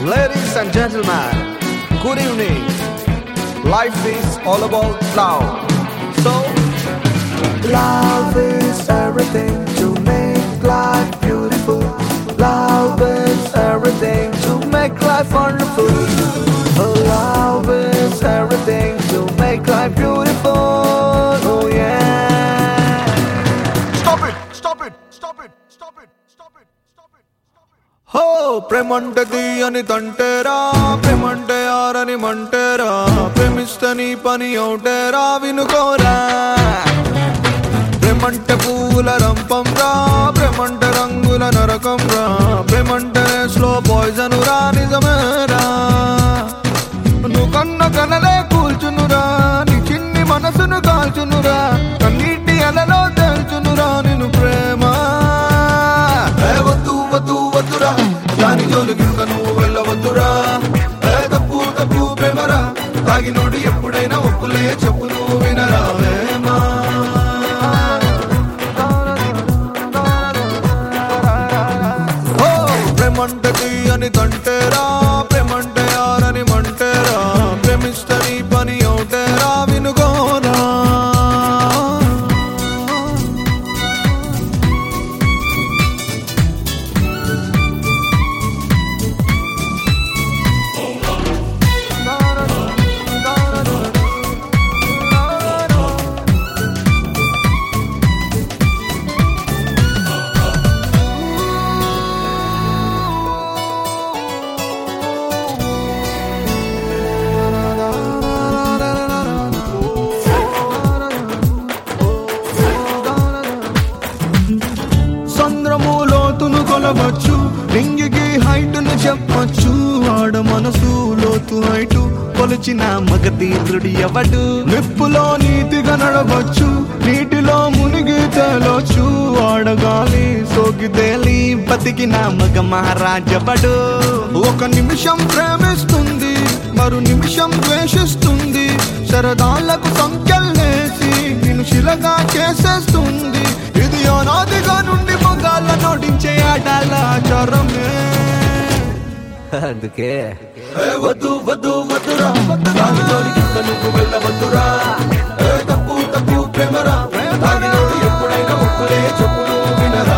Ladies and gentlemen, good evening. Life is all about love. So, love is everything to make life beautiful. Love is everything to make life wonderful. Love is everything to make life beautiful. Oh yeah. Stop it! Stop it! Stop it! Stop it! Stop it! Stop it! హో ప్రేమంటది అని తంటేరా ప్రేమంటే ఆరని మంటేరా ప్రేమిస్తే నీ పని అవుటేరా వినుకోరా ప్రేమంటే పూల రంపం రా ప్రేమంటే రంగుల నరకం రా ప్రేమంటే స్లో పాయిజన్ రా నిజమేరా నువ్వు కన్న కనలే కూల్చునురా నీ చిన్ని మనసును కాల్చునురా కన్నీటి అలలో తేల్చునురా నిన్ను ప్రేమ ఏ వద్దు వద్దు వద్దురా దాని జోలికి ఇంక నువ్వు వెళ్ళవద్దురా ఏ తప్పు తప్పు ప్రేమరా తాగినోడు ఎప్పుడైనా ఒప్పులే చెప్పు నువ్వు వినరా ప్రేమా ఓ ప్రేమంటది అని తంటేరా ప్రేమంటే ఆరని మంటేరా ప్రేమిస్తే నీ పని అవుటేరా వినుకోరా సంద్రము లోతును కొలవచ్చు రింగికి హైట్ ను చెప్పొచ్చు ఆడ మనసు లోతు హైటు కొలిచిన మగతీరుడు ఎవడు నిప్పులో నీతిగా నడవచ్చు నీటిలో మునిగి తేలొచ్చు ఆడగాలి సోకి తేలి బతికిన మగ మహారాజవడు ఒక నిమిషం ప్రేమిస్తుంది మరు నిమిషం ద్వేషిస్తుంది శరదాలకు సంఖ్యల్నేసి నిన్ను శిలగా చేసేస్తుంది ఇది అనాదిగా నుండి మొగాళ్ళ నోటించే ఆడాల ఆచారమే అందుకే ఏ వద్దు వద్దు వద్దురా దాని జోలికి ఇంక నువ్వు వెళ్ళవద్దురా ఏ తప్పు తప్పు ప్రేమరా తాగినోడు ఎప్పుడైనా ఒప్పులే చెప్పు నువ్వు వినరా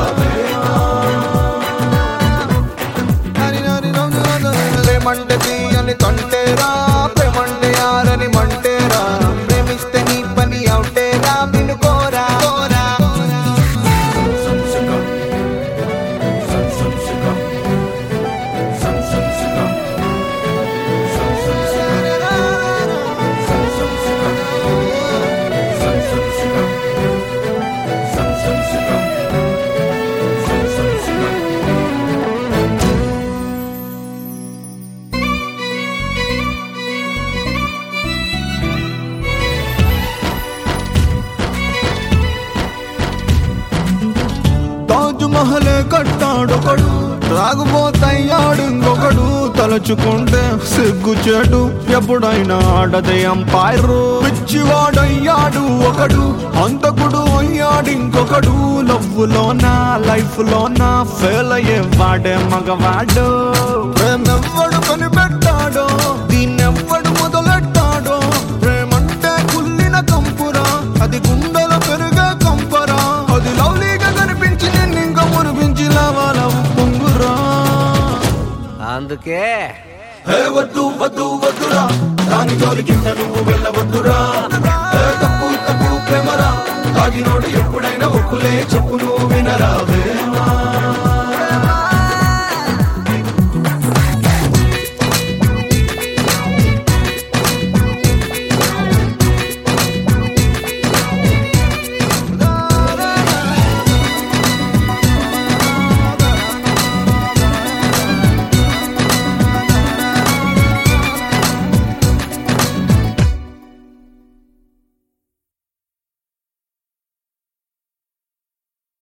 ప్రేమంటది అని తంటేరా ప్రేమంటే ఆరని మంటేరా ప్రేమిస్తే నీ పని అవుటేరా వినుకోరా కోరా తాజ్ మహలే కట్టాడొకడు తాగుబోతయ్యాడు ఇంకొకడు తలుచుకుంటే సిగ్గు చెడు ఎప్పుడైనా ఆడదే అంపైర్ పిచ్చివాడయ్యాడు ఒకడు అంతకుడు అయ్యాడు ఇంకొకడు లవ్వులోనా లైఫ్ లోనా ఫెయిల్ అయ్యేవాడే మగవాడు ప్రేమెవ్వడు కనిపెట్టాడో దీన్నెవ్వడు మొదలెట్టాడో ప్రేమంటే కుల్లిన కంపురా అది గుండెల పెరిగే కంపరా అది లవ్లీగా కనిపించి నిన్ను ఇంకా మురిపించి లావాల పొంగురా అందుకే హే వద్దు వద్దు వద్దురా దాని జోలికి నువ్వు వెళ్ళవద్దురా ఏ తప్పు తప్పు ప్రేమరా తాగినోడు ఎప్పుడైనా ఒప్పులే చెప్పు నువ్వు వినరా వేమా